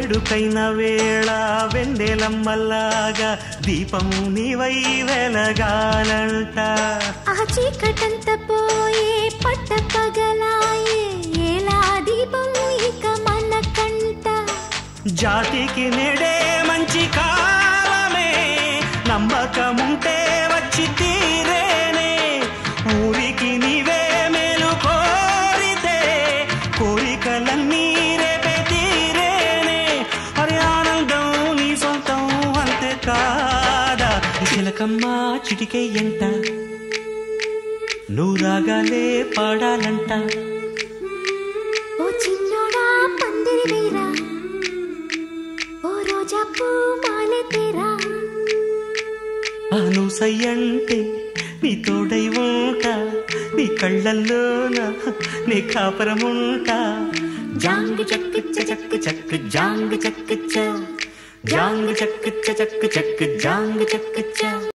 వేడుకైన వేళ వెన్నెలమ్మల్లాగా దీపం నీవై వెలగాలంట ఆ చీకటంత పోయే పట్ట పగలాయే ఎలా దీపం ఇక మన కంట జాతికి నేడే మంచి కాలమే నమ్మకముంటే వచ్చి తీరేనే ఊరికి నీవే మేలు కోరితే కోరికలన్నీ రేపే తీరేనే అరే ఆనందం నీ సొంతం అంతే కాదా చిలకమ్మ చిటికే ఎంట నువ్వు రాగాలే పాడాలంట ఓ చిన్నోడా పందిరి వేరా ఓ రోజా పూ మాలె తేరా అను సయ్యంటే నీ తోడై ఉంటా నీ కళ్ళల్లోన నీ కాపురముంటా జాంగు చక్కు చక్కు చక్కు జాంగు చక్కు చ జాంగు చక్కు చక్కు చక్కు జాంగు చక్కు చ